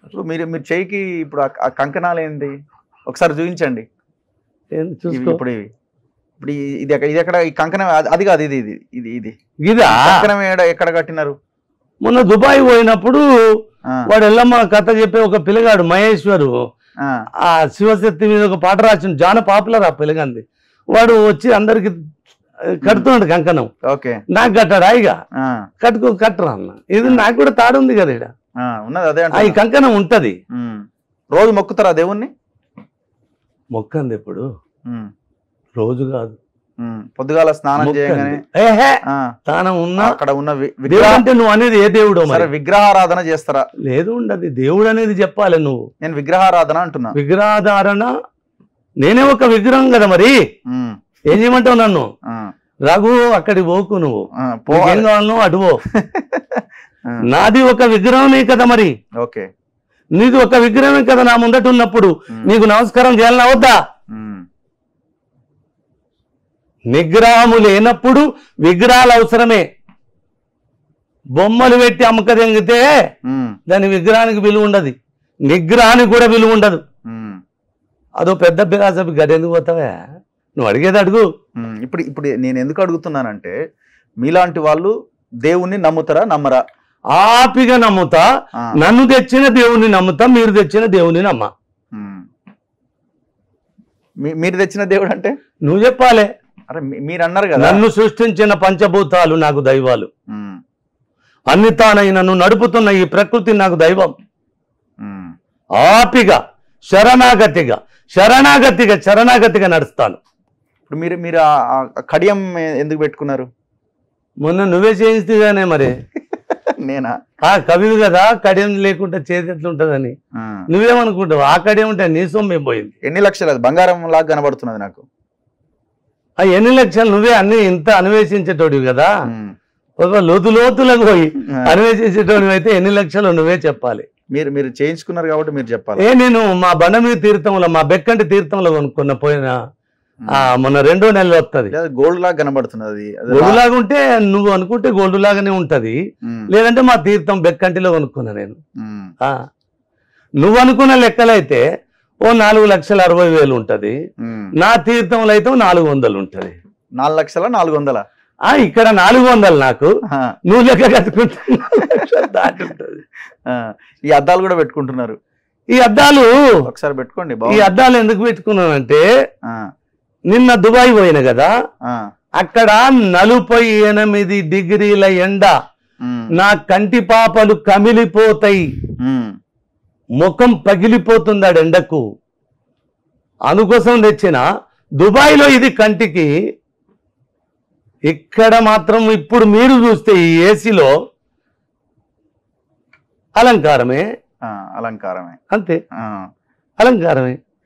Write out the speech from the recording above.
ఇప్పుడు మీరు మీరు చేయికి ఇప్పుడు ఆ- ఆ కంకణాలు ఏంటి ఒకసారి చూపించండి ఏం ఇవి చూసుకో ఇప్పుడు ఇవి ఇప్పుడు ఈ- ఇది ఎక్కడ ఇది ఎక్కడ ఈ కంకణం అది- అది కాదు ఇది ఇది ఇది ఇది ఇదా కంకణం ఏడ ఎక్కడ కట్టినారు మొన్న దుబాయ్ పోయినప్పుడు ఆ, వాడు ఎల్లమ్మ కథ చెప్పే ఒక పిల్లగాడు మహేశ్వరు ఆ, ఆ శివశక్తి మీద ఒక పాట రాసిన జాన పాపులర్ ఆ పిల్లగాంది వాడు వచ్చి అందరికి కడుతున్నాడు కంకణం ఓకే నాకు కట్టాడా ఇక ఆ, కట్టుకో కట్టరా అన్న ఇది నాకు కూడా తాడు ఉంది కదా ఇక్కడ ఆ, ఉన్నది అదే ఆ, ఈ అంటే కంకణం ఉంటది రోజు మొక్కుతారా దేవుణ్ణి మొక్కంది ఎప్పుడు ఉమ్, రోజు కాదు ఉమ్. పొద్దుగాల స్నానం మొక్కంది. చేయగానే ఏహే ఆ, తానం ఉన్నా అక్కడ ఉన్న వి- దేవుడు విగ్రహ అంటే నువ్వు అనేది ఏ దేవుడు సరే మరి విగ్రహారాధన చేస్తారా లేదు ఉండదు దేవుడు అనేది చెప్పాలి నువ్వు నేను విగ్రహారాధన అంటున్నా విగ్రహాధారణ నేనే ఒక విగ్రహం కదా మరి ఉమ్, ఏం చేయమంటావు నన్ను ఆ, రఘు అక్కడికి పోకు నువ్వు ఆ, నీకేం పోవాలి కావాలనో అటు పో ఆ, నాది ఒక విగ్రహమే కదా మరి ఓకే నీది ఒక విగ్రహమే కదా నా ముందట ఉన్నప్పుడు ఉమ్, నీకు నమస్కారం చేయాలని అవద్దా ఉమ్, నిగ్రహము లేనప్పుడు విగ్రహాలు అవసరమే బొమ్మలు పెట్టి అమ్మక తెంగితే ఉమ్, దాని విగ్రహానికి విలువ ఉండదు నిగ్రహానికి కూడా విలువ ఉండదు ఉమ్, అదో పెద్ద బిరాసపి గది ఎందుకు పోతావా నువ్వు అడిగేది అడుగు ఉమ్. ఇప్పుడు ఇప్పుడు నేను ఎందుకు అడుగుతున్నానంటే మీలాంటి వాళ్ళు దేవుణ్ణి నమ్ముతారా నమ్మరా ఆపిగా నమ్ముతా ఆ, నన్ను తెచ్చిన దేవుని నమ్ముతా మీరు తెచ్చిన దేవుని నమ్మ ఉమ్. మీ- మీరు తెచ్చిన దేవుడు అంటే నువ్వు చెప్పాలి అరే మీ- మీరు అన్నారు కదా నన్ను సృష్టించిన పంచభూతాలు నాకు దైవాలు ఉమ్, అన్ని తానై నన్ను నడుపుతున్న ఈ ప్రకృతి నాకు దైవం ఉమ్, ఆపిగా శరణాగతిగా శరణాగతిగా శరణాగతిగా నడుస్తాను ఇప్పుడు మీరు మీరు ఆ- ఆ కడియం ఎందుకు పెట్టుకున్నారు మొన్న నువ్వే చేయిస్తేగానే మరి నేనా ఆ కవివి కదా కడియం లేకుండా చేతి ఎట్లుంటదని ఆ. నువ్వేమనుకుంటావు ఆ కడియం ఉంటే నీ సొమ్మే పోయింది ఎన్ని లక్షలు అది బంగారం లాగా కనబడుతున్నది నాకు ఆ ఎన్ని లక్షలు నువ్వే అన్ని ఇంత అన్వేషించేటోడివి కదా ఉమ్. ఒక లోతు లోతులకు పోయి ఆ. అన్వేషించేటోడివి అయితే ఎన్ని లక్షలు నువ్వే చెప్పాలి మీరు మీరు చేయించుకున్నారు కాబట్టి మీరు చెప్పాలి ఏ నేను మా బండ మీద తీర్థంలో మా బెక్కంటి తీర్థంలో కొనుక్కున్న పోయిన ఆ మొన్న రెండో నెలలు వస్తుంది గోల్డ్ లాగా కనబడుతున్నది అది. అది గోల్డ్ రా- లాగా ఉంటే నువ్వు అనుకుంటే గోల్డ్ లాగానే ఉంటది ఉమ్, లేదంటే మా తీర్థం బెక్కంటిలో కొనుక్కున్నా నేను ఉమ్, ఆ. నువ్వు అనుకున్న లెక్కలైతే ఓ నాలుగు లక్షల అరవై వేలు ఉంటది ఉమ్. నా తీర్థంలో అయితే ఓ నాలుగు వందలు ఉంటది నాలుగు లక్షల నాలుగు వందల ఆ ఇక్కడ నాలుగు వందలు నాకు నువ్వు లెక్క కట్టుకుంటే నాలుగు లక్షలు దాటి ఉంటది ఈ అద్దాలు కూడా పెట్టుకుంటున్నారు ఈ అద్దాలు ఒకసారి పెట్టుకోండి ఈ బాగుంది అద్దాలు ఎందుకు పెట్టుకున్నానంటే ఆ, నిన్న దుబాయ్ పోయిన కదా ఆ, అక్కడ నలభై ఎనిమిది డిగ్రీల ఎండ ఉమ్, నా కంటి పాపలు కమిలిపోతాయి ఉమ్, ముఖం పగిలిపోతుంది ఆ ఎండకు అందుకోసం తెచ్చిన దుబాయ్లో ఇది కంటికి ఇక్కడ మాత్రం ఇప్పుడు మీరు చూస్తే ఈ ఏసీలో అలంకారమే ఆ, అలంకారమే అంతే ఆ, అలంకారమే